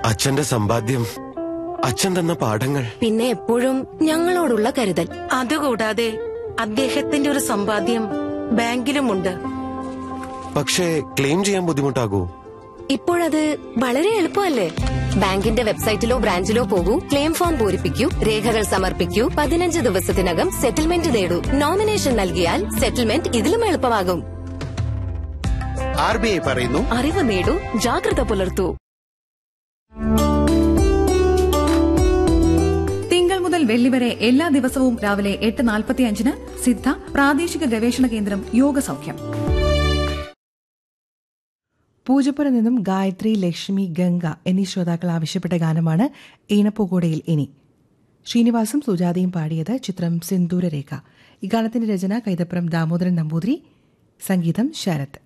അച്ഛന്റെ സമ്പാദ്യം അച്ഛൻ തന്ന പാഠങ്ങൾ പിന്നെ എപ്പോഴും ഞങ്ങളോടുള്ള കരുതൽ അതുകൂടാതെ അദ്ദേഹത്തിന്റെ ഒരു സമ്പാദ്യം ബാങ്കിലുമുണ്ട് പക്ഷേ ക്ലെയിം ചെയ്യാൻ ബുദ്ധിമുട്ടാകൂ ഇപ്പോഴത് വളരെ എളുപ്പമല്ലേ ബാങ്കിന്റെ വെബ്സൈറ്റിലോ ബ്രാഞ്ചിലോ പോകൂ ക്ലെയിം ഫോം പൂരിപ്പിക്കൂ രേഖകൾ സമർപ്പിക്കൂ പതിനഞ്ച് ദിവസത്തിനകം സെറ്റിൽമെന്റ് നേടൂ നോമിനേഷൻ നൽകിയാൽ സെറ്റിൽമെന്റ് ഇതിലും എളുപ്പമാകും ആർ ബി ഐ പറയുന്നു അറിവ് നേടൂ ജാഗ്രത പുലർത്തൂ തിങ്കൾ മുതൽ വെള്ളി വരെ എല്ലാ ദിവസവും രാവിലെ എട്ട് നാൽപ്പത്തി അഞ്ചിന് സിദ്ധ പ്രാദേശിക ഗവേഷണ കേന്ദ്രം യോഗ സൗഖ്യം പൂജപ്പുര നിന്നും ഗായത്രി ലക്ഷ്മി ഗംഗ എന്നീ ശ്രോതാക്കൾ ആവശ്യപ്പെട്ട ഗാനമാണ് ഈണപ്പൂകോടയിൽ ഇനി ശ്രീനിവാസും സുജാതയും പാടിയത് ചിത്രം സിന്ദൂരരേഖ ഈ ഗാനത്തിന്റെ രചന കൈതപ്പുറം ദാമോദരൻ നമ്പൂതിരി സംഗീതം ശരത്